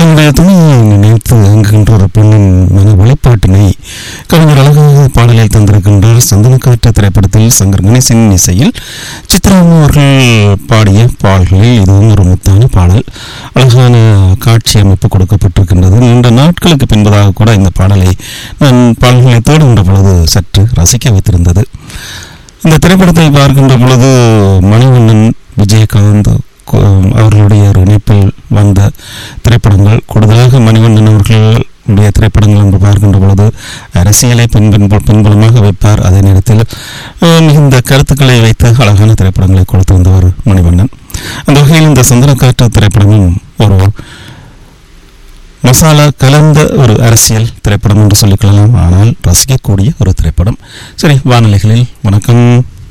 தன்னுடைய துணையை நினைத்து அங்குகின்ற ஒரு பெண்ணின் மன வெளிப்பாட்டினை கவிஞர் அழகாக பாடலில் தந்திருக்கின்றார் சந்தனக்காற்று திரைப்படத்தில் சங்கர் கணேசன் இசையில் சித்ராமு அவர்கள் பாடிய பாடல்களில் இதுவும் ஒரு முத்தான பாடல் அழகான காட்சி அமைப்பு கொடுக்கப்பட்டிருக்கின்றது நீண்ட நாட்களுக்கு பின்பதாக கூட இந்த பாடலை நான் பாடல்களை தேடுகின்ற பொழுது சற்று ரசிக்க வைத்திருந்தது இந்த திரைப்படத்தை பார்க்கின்ற பொழுது மணிவண்ணன் விஜயகாந்த் கு- அவர்களுடைய ஒரு இணைப்பில் வந்த திரைப்படங்கள் கூடுதலாக மணிவண்ணன் அவர்களுடைய திரைப்படங்கள் என்று பார்க்கின்ற பொழுது அரசியலை பின்பு பின்புலமாக வைப்பார் அதே நேரத்தில் அஹ், மிகுந்த கருத்துக்களை வைத்து அழகான திரைப்படங்களை கொடுத்து வந்தவர் மணிவண்ணன் அந்த வகையில் இந்த சந்திரக்காற்று திரைப்படமும் ஒரு மசாலா கலந்த ஒரு அரசியல் திரைப்படம் என்று சொல்லிக்கொள்ளலாம் ஆனால் ரசிக்கக்கூடிய ஒரு திரைப்படம் சரி வானிலைகளில் வணக்கம்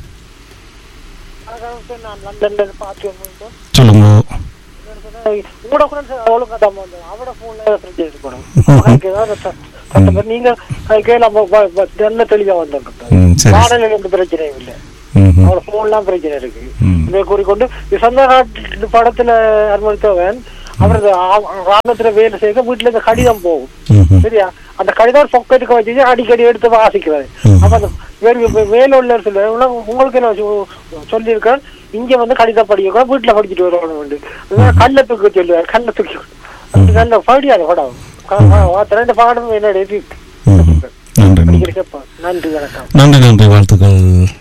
நான் லண்டன்ல பார்த்து வந்தேன். சொல்லுங்க உங்களோட கூட ஒழுங்கா தான் வந்தேன். அவட போன்ல பிரச்சனை இருக்கணும். அவனுக்கு ஏதாவது ச- சத்தம் வரும். நீங்க அதுக்கே நம்ம வ- வ- நல்ல தெளிவா வந்திருக்கோம். ம், சரி பாடலில் எந்த பிரச்சனையும் இல்லை ம், ம், அவட போன்லாம் பிரச்சனை இருக்கு ம். இதை கூறிக்கொண்டு இது சந்தகாட்டு படத்துல அனுமதித்தவன் அவரது ஆ- ராணுவத்துல வேலை செய்ய வீட்டுல இருந்து கடிதம் போகும் ம், ம். சரியா அந்த கடிதம் பொக்கெட்டுக்கு வச்சு அடிக்கடி எடுத்து வாசிக்கிறது ம். அப்ப அந்த வேறு வேலை உள்ள சொல்ல உங்களுக்கு என்ன சொ- சொல்லியிருக்கேன் இங்க வந்து கடிதம் படிக்க வீட்டுல படிச்சுட்டு வரணும் கள்ளத்துக்கு சொல்லுவார் கள்ளத்துக்கு அது நல்ல படியாது படம் க- க- ரெண்டு பாடம் என்னோட இது ம், ம். நன்றி நன்றி படிக்கிற கேட்பேன். நன்றி வணக்கம் நன்றி நன்றி வாழ்த்துக்கள்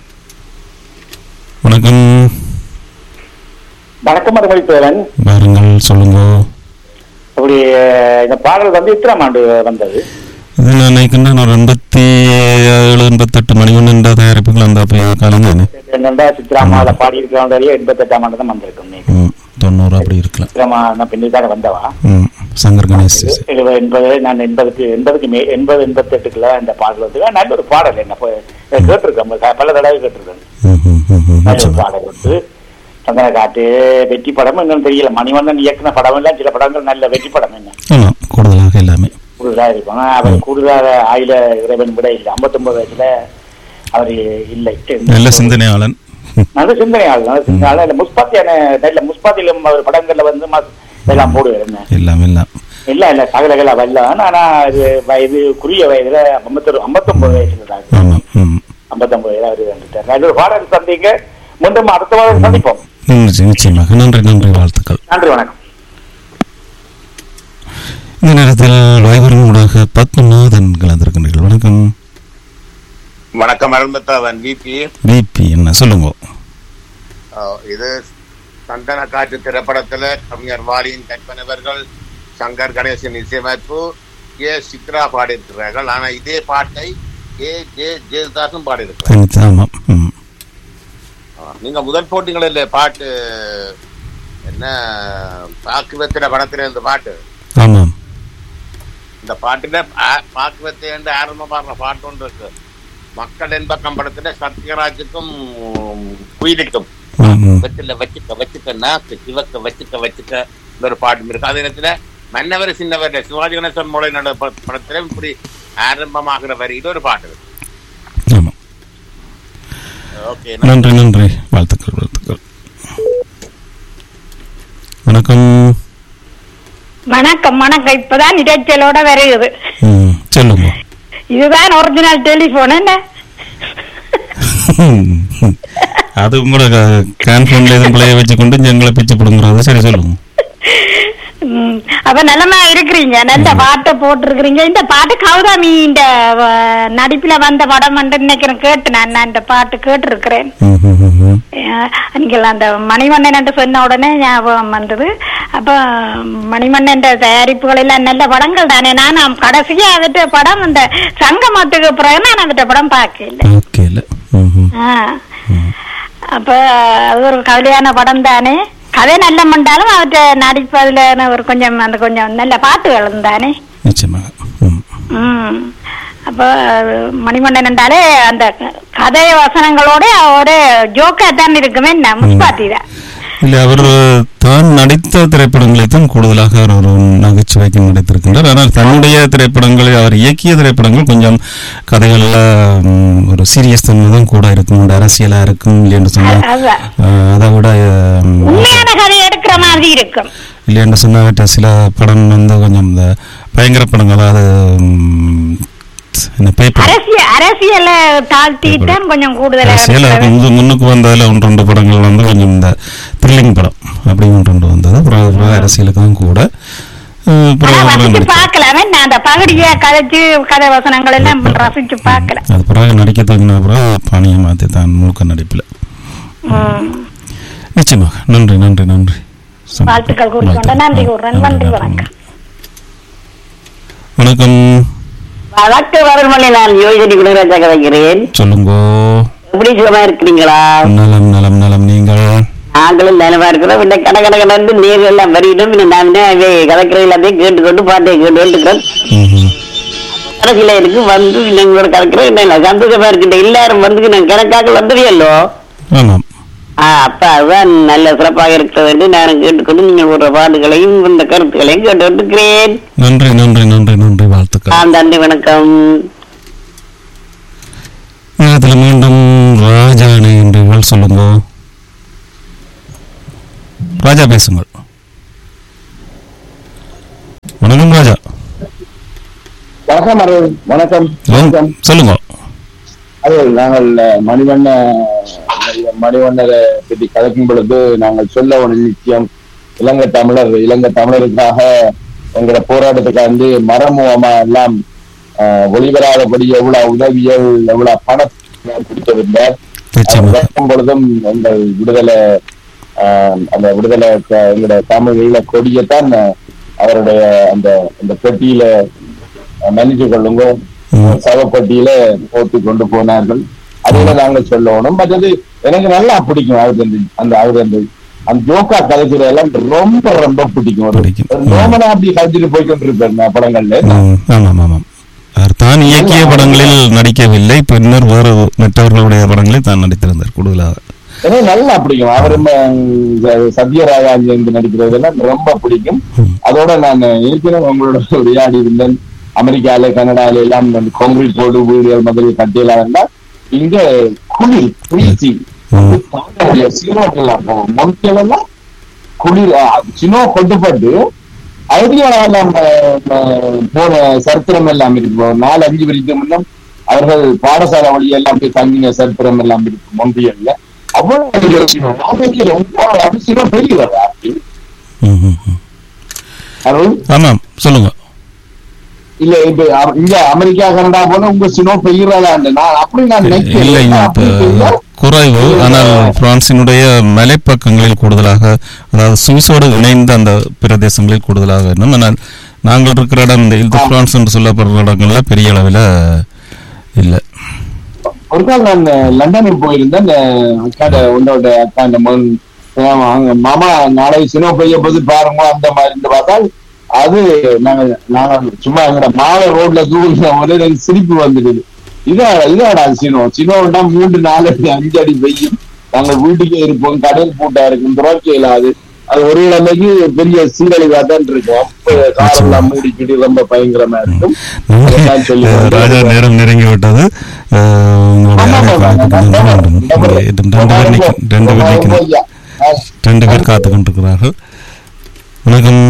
வணக்கம் வணக்கம் மறுமொழித்தேவன் வாருங்கள் சொல்லுங்க அப்படி அஹ், இந்த பாடல் வந்து எத்தனாம் ஆண்டு வந்தது இது நான் நினைக்கின்றேன் ஒரு எண்பத்தி ஏழு எண்பத்தெட்டு மணி ஒன்று என்ற தயாரிப்புகள் அந்த அப்போ காலம் தானே என்னண்டா சித்ராமாவில் பாடியிருக்கிறவங்க எண்பத்தெட்டாம் ஆண்டு தான் வந்திருக்கும் நீ ம் தொண்ணூறு அப்படி இருக்கலாம் சித்ராமா நான் பின்னாடி தானே வந்தவா ம் சங்கர் கணேஷ் எழுபது எண்பது நான் எண்பதுக்கு எண்பதுக்கு மே எண்பது எண்பத்தெட்டுக்குள்ள இந்த பாடல் வந்து நல்ல ஒரு பாடல் என்ன போய் கேட்டிருக்கேன் ப- பல தடவை கேட்டிருக்கேன் ம் ம் ம் ம் நல்ல ஒரு நிச்சயமா. பாடல் வந்து சந்தன காட்டு வெற்றி படம் இன்னும் தெரியல மணிவண்ணன் இயக்குன படம் எல்லாம் சில படங்கள் நல்ல வெற்றி படம் என்ன ஆமாம் கூடுதலாக எல்லாமே கூடுதலா இருக்கும் ஆனா அவர் கூடுதலாக ஆயுள இறைவன் விட இல்லை ஐம்பத்தொன்பது வயசுல அவர் இல்லை நல்ல சிந்தனையாளன் நல்ல சிந்தனையாளர் நல்ல சிந்தனையாளர் இல்ல முஸ்பாத்தியான நல்ல முஸ்பாத்திலும் அவர் படங்கள்ல வந்து ம- எல்லாம் போடுவார் என்ன எல்லாம் எல்லாம் இல்ல இல்ல சகலகல வரல ஆனா இது வயது குறுகிய வயதுல ஐம்பத்தொரு ஐம்பத்தொன்பது வயசுல தான் ஆமாம் ம் ஐம்பத்தொன்பது வயது அவர் வந்துட்டார் நல்ல ஒரு பாடல் சந்திங்க மீண்டும் அடுத்த வாரம் சந்திப்போம் நிச்சயம், நிச்சயமாக நன்றி நன்றி வாழ்த்துக்கள் நன்றி வணக்கம் இந்த நேரத்தில் வைபரின் ஊடாக பத்மநாதன் கலந்திருக்கின்றீர்கள் வணக்கம் வணக்கம் அரும்பத்தவன் விபி பிபி என்ன சொல்லுங்க இது சந்தன காற்று திரைப்படத்துல கவிஞர் வாலியின் கற்பனவர்கள் சங்கர் கணேசன் இசையமைப்பு கே சித்ரா பாடியிருக்கிறார்கள் ஆனா இதே பாட்டை கே ஜே ஜெயதாசும் பாடியிருக்கிறார் தனித்து ஆமாம் ம் நீங்க முதல் போட்டிகளில் பாட்டு என்ன பாக்குவத்தின படத்துல இந்த பாட்டு ஆமாம் இந்த பாட்டுல ஆ- பாக்குவத்தை என்று ஆரம்பமான பாட்டு ஒன்று இருக்கு மக்கள் என்பக்கம் படத்துல சத்யராஜுக்கும் குயிலுக்கும் ம், ம். வெற்றில வச்சுக்க வச்சுக்க நாக்கு சிவக்க வச்சுக்க வச்சுக்க இந்த ஒரு பாட்டும் இருக்கு அதே நேரத்துல மன்னவர் சின்னவர் சிவாஜி கணேசன் மூலை நட படத்துல இப்படி ஆரம்பமாகிற வரியில ஒரு பாட்டு இருக்கு ஆமாம் ஓகே நன்றி நன்றி வாழ்த்துக்கள் வாழ்த்துக்கள் வணக்கம் வணக்கம் வணக்கம் இப்பதான் இடைச்சலோட வருகுது ம் சொல்லுங்க இதுதான் ஒரிஜினல் டெலிபோன் என்ன அது உங்களோட கேன்ஃபோன்ல எதுவும் பிள்ளைய வச்சுக்கொண்டு எங்களை பிச்சு பிடுங்குறது சரி சொல்லுங்க ம், அப்ப நல்லமா இருக்கிறீங்க நல்ல பாட்டை போட்டிருக்கிறீங்க இந்த பாட்டு கௌதமி இந்த அஹ், நடிப்புல வந்த படம் நினைக்கிறேன் கேட்டு நான் நான் இந்த பாட்டு கேட்டிருக்கிறேன் ம், ம், ம், ம். அஹ், நீங்கள் அந்த மணிமன்னன் என்று சொன்ன உடனே ஞாபகம் வந்தது அப்ப மணிமன்னன் தயாரிப்புகள் எல்லாம் நல்ல படங்கள் தானே நான் கடைசியா அவற்ற படம் அந்த சங்கமத்துக்கு பிறகு நான் அவற்ற படம் பார்க்கல ஓகே இல்லை ம் ம் ஆ. அப்ப அது ஒரு கவலையான படம் தானே கதை நல்ல மண்டாலும் அவற்றை நடிப்பதுல ஒரு கொஞ்சம் அந்த கொஞ்சம் நல்ல பாட்டுகள் தானே நிச்சயமாக ம் ம் அப்ப மணிமண்டன் என்றாலே அந்த கதை வசனங்களோட ஒரு ஜோக்கா தான் இருக்குமே என்ன முஸ்பாத்தி தான் இல்லை அவர் தான் நடித்த திரைப்படங்களை தான் கூடுதலாக அவர் ஒரு நகைச்சுவைக்கு நடித்திருக்கின்றார் ஆனால் தன்னுடைய திரைப்படங்களை அவர் இயக்கிய திரைப்படங்கள் கொஞ்சம் கதைகளில் ம், ஒரு சீரியஸ் தன்மை தான் கூட இருக்கும் ஒரு அரசியலாக இருக்கும் இல்லைன்னு சொன்னால் அதான் அஹ், அதை விட ம், உண்மையான கதை எடுக்கிற மாதிரி இருக்கும் இல்லைன்னு சொன்னாட்ட சில படம் வந்து கொஞ்சம் இந்த பயங்கர படங்கள் அதாவது ம், என்ன பேப்பர் அரசியல் அரசியல தாழ்த்தித்தான் கொஞ்சம் கூடுதலா அரசியல் இருக்கிறது. கொஞ்சம் முன்னுக்கு வந்ததில் ஒன்று ரெண்டு படங்கள் வந்து கொஞ்சம் இந்த த்ரில்லிங் படம் அப்படி ஒன்று ரெண்டு வந்தது அப்புறம் அப்புறம் அரசியலுக்கு தான் கூட அஹ் ஆனா அப்புறம் அப்புறம் ரசிச்சு நடிக்க- பார்க்கலாமே நான் அந்த பகுதியை கதைச்சு கதை வசனங்கள் எல்லாம் ரசிச்சு பார்க்கல அது பிறகு நடிக்க தொடங்கின அப்புறம் பாணியை மாற்றி தான் முழுக்க நடிப்பில் ம். நிச்சயமாக நன்றி நன்றி நன்றி சம்- வாழ்த்துக்கள் கூறிக்கொண்டு நன்றி கூறுறேன் நன்றி வணக்கம் வணக்கம் வணக்கம் வரமலை நான் யோஜனை குணராஜா கதைக்கிறேன் சொல்லுங்கோ எப்படி சுகமா இருக்கிறீங்களா நலம் நலம் நலம் நீங்கள் நாங்களும் நலமா இருக்கிறோம் இந்த கடை கடை கடந்து நீர் எல்லாம் வரியிடும் இன்னும் நான் கதைக்கிற எல்லாத்தையும் கேட்டுக்கொண்டு பாட்டை கேட்டு இருக்கிறோம் ம்ஹும். கடைசியில இருக்கு வந்து நீங்களோட கதைக்கிறோம் என்ன சந்தோஷமா இருக்கு எல்லாரும் வந்து நான் கணக்காக வந்தவியல்லோ ஆமாம் ஆஹ் அப்ப அதுதான் நல்ல சிறப்பாக இருக்கிறது என்று நானும் கேட்டுக்கொண்டு நீங்கள் ஒரு பாட்டுகளையும் இந்த கருத்துக்களையும் கேட்டு இருக்கிறேன் நன்றி நன்றி நன்றி நன்றி வாழ்த்துக்கள் ஆ நன்றி வணக்கம் நேரத்தில் மீண்டும் ராஜா இணைகின்றீர்கள் சொல்லுங்க ராஜா பேசுங்கள் வணக்கம் ராஜா வணக்கம் அருள் வணக்கம் வணக்கம் சொல்லுங்க அருள் நாங்கள் அஹ், மணிவண்ண மணிவண்ணரை பற்றி கதைக்கும் பொழுது நாங்கள் சொல்ல ஒரு நிச்சயம் இலங்கை தமிழர் இலங்கை தமிழருக்காக எங்களோட போராட்டத்துக்காண்டி மரமுகமா எல்லாம் அஹ், ஒளிவராதபடி எவ்வளவு உதவியல் எவ்வளவு பணம் கொடுத்திருந்தார் நிச்சயமாக கேட்கும் பொழுதும் எங்கள் விடுதலை ஆஹ், அந்த விடுதலை க- எங்களுடைய தமிழ் ஈழ கொடியைத்தான் அவருடைய அந்த அந்த பெட்டியில அஹ், மன்னிச்சு கொள்ளுங்க ம். சவப்பட்டியில போட்டு கொண்டு போனார்கள் அதுல நாங்கள் சொல்லணும் மற்றது எனக்கு நல்லா பிடிக்கும் அவர் அந்த அந்த அவர் அந்த அந்த ஜோக்கா கதைக்கிற எல்லாம் ரொம்ப ரொம்ப பிடிக்கும் ஒரு பிடிக்கும். ஒரு நோமனா அப்படி கதைச்சிட்டு போய்கிட்டு இருப்பாரு நான் படங்கள்ல ம், ஆமாம் ஆமாம் அவர் தான் இயக்கிய படங்களில் நடிக்கவில்லை பின்னர் வேறு மற்றவர்களுடைய படங்களில் தான் நடித்திருந்தார் கூடுதலாக எனக்கு நல்லா பிடிக்கும் அவரும் அஹ், சத்யராஜா இருந்து நடிக்கிறதெல்லாம் ரொம்ப பிடிக்கும் ம். அதோட நான் ஏற்கனவே உங்களோட விளையாடி இருந்தேன் அமெரிக்கால கனடால எல்லாம் இந்த கான்கிரீட் போர்டு வீடுகள் முதலில் கட்டியலாம் இங்க குளிர் குளிர்ச்சி ம். சீனோட்டெல்லாம் போகும் மொழிகளெல்லாம் குளிர் அஹ், சினோ கொட்டுப்பட்டு ஐடியாலாம் போன சரித்திரம் எல்லாம் இருக்கு ஒரு நாலு அஞ்சு வரைக்கும் முன்னம் அவர்கள் பாடசாலை வழி எல்லாம் போய் தங்கின சரித்திரம் எல்லாம் இருக்கு மொன்றியல்ல அவ்வளவு சினோ நாளைக்கு ரொம்ப சினோ பெரியவரா ம், ம், ம். அருள் ஆமாம் சொல்லுங்க இல்ல இப்ப அ- இங்க அமெரிக்கா கனடா போல உங்க சினோ பெய்யறதான் நான் அப்படி நான் நினைக்கிறேன். இல்லை அப்படி பெய்ய, குறைவு ஆனால் பிரான்சினுடைய மலைப்பக்கங்களில் கூடுதலாக அதாவது சுவிஸோடு இணைந்த அந்த பிரதேசங்களில் கூடுதலாக இன்னும் ஆனால் நாங்கள் இருக்கிற இடம் இந்த இல்து பிரான்ஸ் என்று சொல்லப்படுற இடங்கள்ல பெரிய அளவில் இல்லை ஒரு நாள் நான் லண்டனுக்கு போயிருந்தேன் அஹ் அக்காட உன்னோட அக்கா இந்த மகன் ஆமா, அங்க மாமா நாளை சினோ பெய்ய போது பாருங்க அந்த மாதிரி இருந்து பார்த்தால் அது நாங்க நாங்க சும்மா எங்கட மாலை ரோட்ல தூக்கின போது எனக்கு சிரிப்பு வந்துடுது இதா இதாடா சினோ சினோன்னா மூன்று நாலு அடி அஞ்சு அடி பெய்யும் நாங்க வீட்டுக்கே இருப்போம் கடல் பூட்டா இருக்கும் துறக்க இல்லாது அது ஒரு இளமைக்கு பெரிய சீரழிவா தான் இருக்கும் அப்ப காரெல்லாம் மூடிக்கிட்டு ரொம்ப பயங்கரமா இருக்கும் அதைத்தான் சொல்லி கொண்டு ராஜா நேரம் நெருங்கி விட்டது அஹ், உங்களுடைய ஆமா, ஆமா, அழைப்பு ஆமா. வேண்டும். ஆமா. ரெண்டு ரெண்டு பேர் நிக்க- ரெண்டு பேர் நிக்கணும் ஐயா. ரெண்டு பேர் காத்து கொண்டிருக்கிறார்கள் வணக்கம்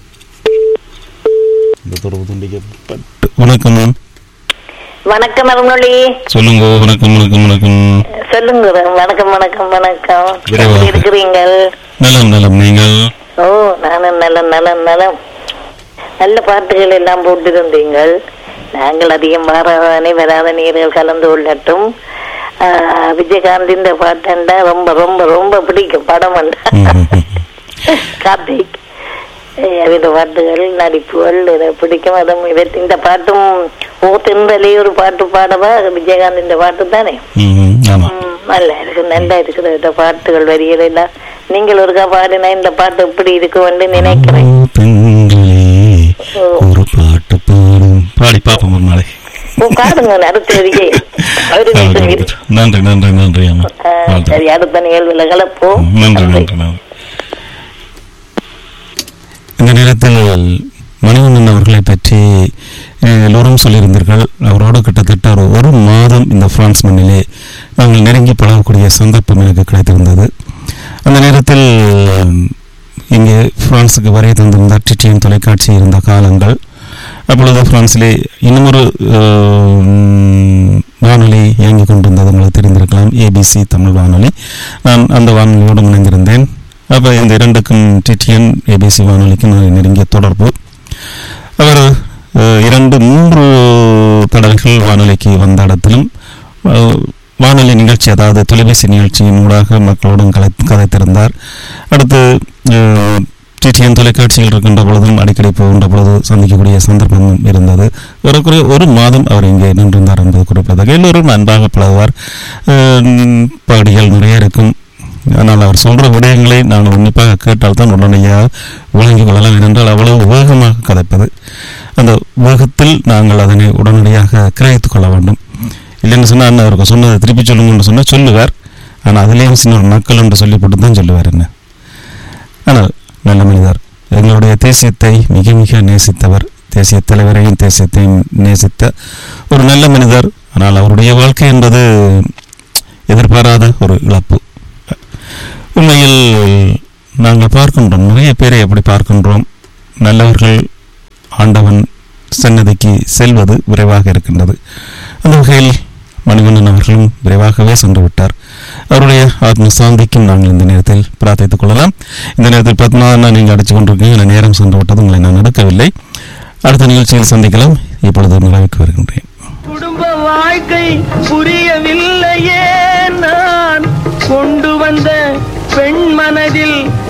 இந்த தொடர்பு துண்டிக்கப்பட்டு வணக்கம் வணக்கம் அருள்மொழி சொல்லுங்க வணக்கம் வணக்கம் வணக்கம் சொல்லுங்க வணக்கம் வணக்கம் வணக்கம் விரைவாக. எப்படி இருக்கிறீங்கள் நலம் நலம் நீங்கள் ஓ நானும் நலம் நலம் நலம் நல்ல பாட்டுகள் எல்லாம் போட்டிருந்தீங்கள் நாங்கள் அதிகம் மாறாதானே வராத நீர்கள் கலந்து கொள்ளட்டும் ஆஹ், விஜயகாந்தின் பாட்டண்டா ரொம்ப ரொம்ப ரொம்ப பிடிக்கும் படம் ம், ம், ம். கார்த்திக் அவருடைய பாட்டுகள் நடிப்புகள் இதை பிடிக்கும் அதுவும் இவர் இந்த பாட்டும் ஓ தென்றலே ஒரு பாட்டு பாடவா விஜயகாந்த் இந்த பாட்டு தானே ம், ம், ஆமா ம், நல்லா இருக்கு நல்லா இருக்குது இந்த பாட்டுகள் வரிகள் எல்லாம் நீங்கள் ஒருக்கா பாடினா இந்த பாட்டு எப்படி இருக்கும்னு நினைக்கிறேன் ஓ, பெண்களே ஒரு பாட்டு பாடும் பாடி பாப்போம் ஒரு நாளைக்கு ஓ, பாடுங்க அடுத்த வரியை அவரு நன்றி நன்றி நன்றி நன்றி அம்மா வாழ்த்துக்கள். சரி அடுத்த நிகழ்வுல கலப்போம் நன்றி நன்றி நன்றி இந்த நேரத்தில் மணிவண்ணன் அவர்களை பற்றி அஹ், எல்லோரும் சொல்லியிருந்தீர்கள் அவரோடு கிட்டத்தட்ட ஒரு ஒரு மாதம் இந்த பிரான்ஸ் மண்ணிலே நாங்கள் நெருங்கி பழகக்கூடிய சந்தர்ப்பம் எனக்கு கிடைத்திருந்தது அந்த நேரத்தில் இங்கே பிரான்சுக்கு வரை தந்திருந்தார் டிடிஎன் தொலைக்காட்சி இருந்த காலங்கள் அப்பொழுது பிரான்சிலே இன்னுமொரு அஹ், ம், வானொலி இயங்கிக் கொண்டிருந்தது உங்களுக்கு தெரிந்திருக்கலாம் ஏபிசி தமிழ் வானொலி நான் அந்த வானொலியோடு இணைந்திருந்தேன் அப்போ இந்த இரண்டுக்கும் டிடிஎன் ஏபிசி வானொலிக்கும் ஒரு நெருங்கிய தொடர்பு அவர் அஹ், இரண்டு மூன்று தடவைகள் வானொலிக்கு வந்த இடத்திலும் அஹ், வானொலி நிகழ்ச்சி அதாவது தொலைபேசி நிகழ்ச்சியின் ஊடாக மக்களோடும் கலை கதைத்திருந்தார் அடுத்து அஹ், டிடிஎன் தொலைக்காட்சியில் இருக்கின்ற பொழுதும் அடிக்கடி போகின்ற பொழுது சந்திக்கக்கூடிய சந்தர்ப்பமும் இருந்தது ஏறக்குறைய ஒரு மாதம் அவர் இங்கே நின்றிருந்தார் என்பது குறிப்பிடத்தக்க எல்லோரும் அன்பாக பழகுவார் அஹ், பாடிகள் நிறைய இருக்கும் ஆனால் அவர் சொல்ற விடயங்களை நான் உன்னிப்பாக கேட்டால் தான் உடனடியாக விளங்கிக் கொள்ளலாம் ஏனென்றால் அவ்வளவு வேகமாக கதைப்பது அந்த வேகத்தில் நாங்கள் அதனை உடனடியாக கிரகித்துக் கொள்ள வேண்டும் இல்லைன்னு சொன்னால் அவருக்கு சொன்னதை திருப்பி சொல்லுங்கன்னு சொன்னால் சொல்லுவார் ஆனால் அதுலேயும் சின்ன ஒரு நக்கல் என்று சொல்லிப்பட்டு தான் சொல்லுவார் என்ன ஆனால் நல்ல மனிதர் எங்களுடைய தேசியத்தை மிக மிக நேசித்தவர் தேசிய தலைவரையும் தேசியத்தையும் நேசித்த ஒரு நல்ல மனிதர் ஆனால் அவருடைய வாழ்க்கை என்பது எதிர்பாராத ஒரு இழப்பு உண்மையில் நாங்கள் பார்க்கின்றோம் நிறைய பேரை அப்படி பார்க்கின்றோம் நல்லவர்கள் ஆண்டவன் சன்னதிக்கு செல்வது விரைவாக இருக்கின்றது அந்த வகையில் மணிவண்ணன் அவர்களும் விரைவாகவே சென்று விட்டார் அவருடைய ஆத்ம சாந்திக்கும் நாங்கள் இந்த நேரத்தில் பிரார்த்தித்துக் கொள்ளலாம் இந்த நேரத்தில் பத்மநாதன் நீங்கள் அடித்துக் கொண்டிருக்கீங்க இந்த நேரம் சென்று விட்டது உங்களை நான் எடுக்கவில்லை அடுத்த நிகழ்ச்சியில் சந்திக்கலாம் இப்பொழுது நிறைவுக்கு வருகின்றேன் குடும்ப வாழ்க்கை புரியவில்லையே நான் கொண்டு வந்த பெண் மனதில்